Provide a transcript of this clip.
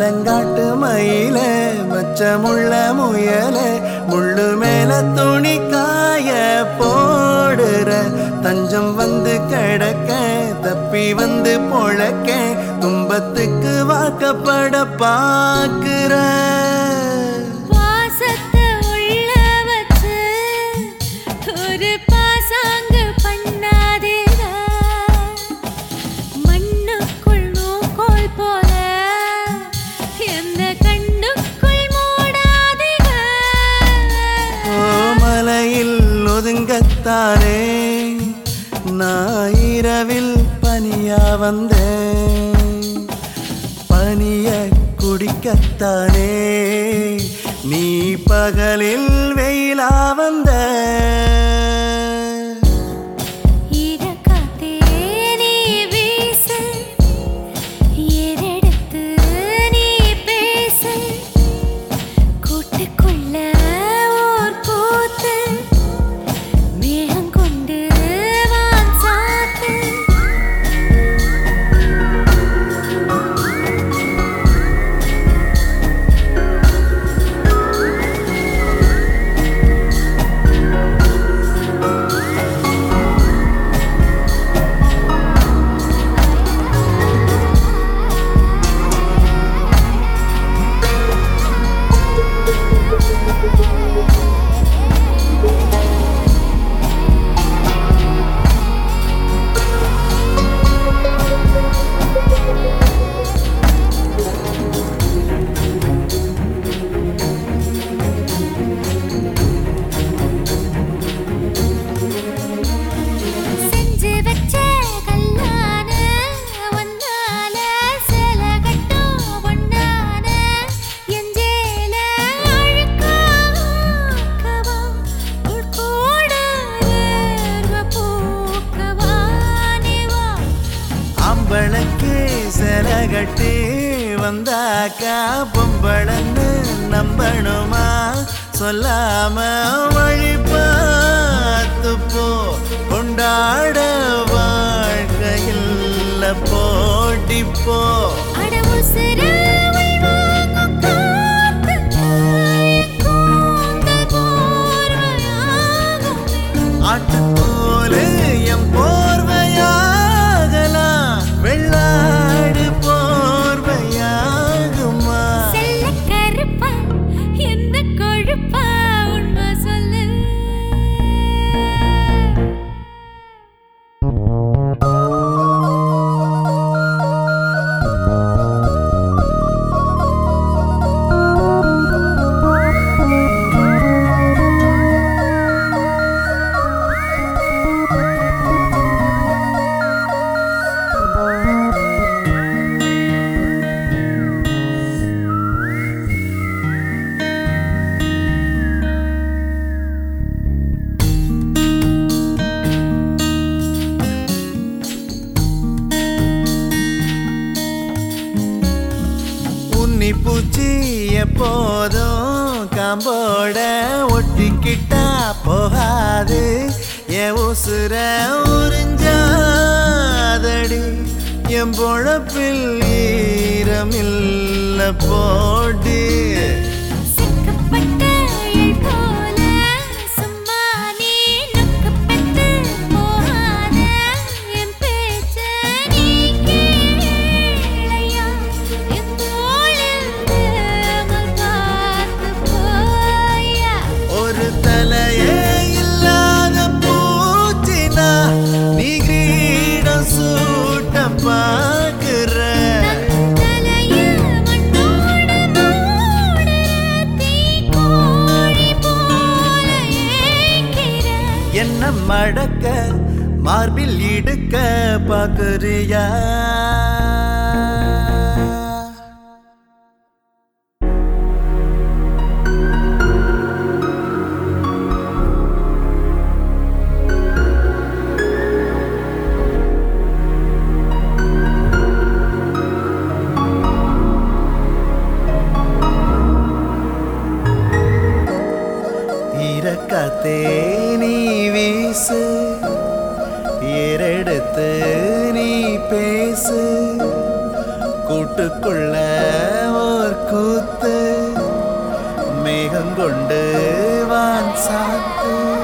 மலங்காட்டு மயில மச்சமுள்ள முயல முள்ளு மேல துணி காய போடுற தஞ்சம் வந்து கிடக்க தப்பி வந்து பொழக்க துன்பத்துக்கு வாக்கப்பட பாக்குற பாசத்தை உள்ள வச்சு ஒரு பாசாங்கு பண்ணாதீங்க மண்ணுக்குள் நூக்கோல் போல எந்த கண்ணுக்குள் மூடாதீங்க ஓ மலையில் ஒதுங்கத்தானே நான் இரவில் பனியா வந்தேன் பனிய குடிக்கத்தானே நீ பகலில் வெயிலா வந்த ஈரக்காத்தே நீ வீசு, ஏறெடுத்து நீ பேசு. கூட்டுக்குள்ள ஓர் கூத்து, மேகம் கொண்டு வான் சாத்து. செஞ்சு வச்ச கல்லான ஒன்னால சில கட்டும் ஒன்னான எஞ்சேல அழுக்காக்கவா உள்கூட வேர்வ பூக்கவா நிவா அம்பளக்கு சில கட்டி வந்தாக்கா பொம்பளன்னு நம்பணுமா சொல்லாம வழி பார்த்து போ கொண்டாட வாழ்க்கையில் போட்டி போ அட உசுரை வாங்கும் காத்து என் கூந்தல் போர்வையாகுமே. ஆட்டுத்தோலு எம் போர்வையாகலாம் வெள்ளாடு போர்வையாகுமா செல்லக் கருப்பா, என்ன கொழுப்பா, உண்மை சொல்லு. உன்னி பூச்சி எப்போதும் காம்போட ஒட்டிக்கிட்டா போகாது என் உசுர உறிஞ்சாதடி என் பொழப்பில் ஈரமில்ல போடி சிக்கப்பட்ட இழ் போல சும்மா நீ நுக்கப்பட்டு போகாத. என் பேச்ச நீ கேளையா? என் தோளில் தேமல் பார்த்து போயா? ஒரு தலையே இல்லாத பூச்சினா நீ கிரீடம் சூட்ட பாக்குற தலையில் மண்ணோடு மூடுற தீக்கோழி போல ஏய்க்கிற. என்ன மடக்க மார்பில் இடுக்க பாக்குறியா இறக்கத்தே நீ வீசு ஏறெடுத்து நீ பேசு கூட்டுக்குள்ள ஓ கூத்து மேகம் கொண்டு வான் சாத்து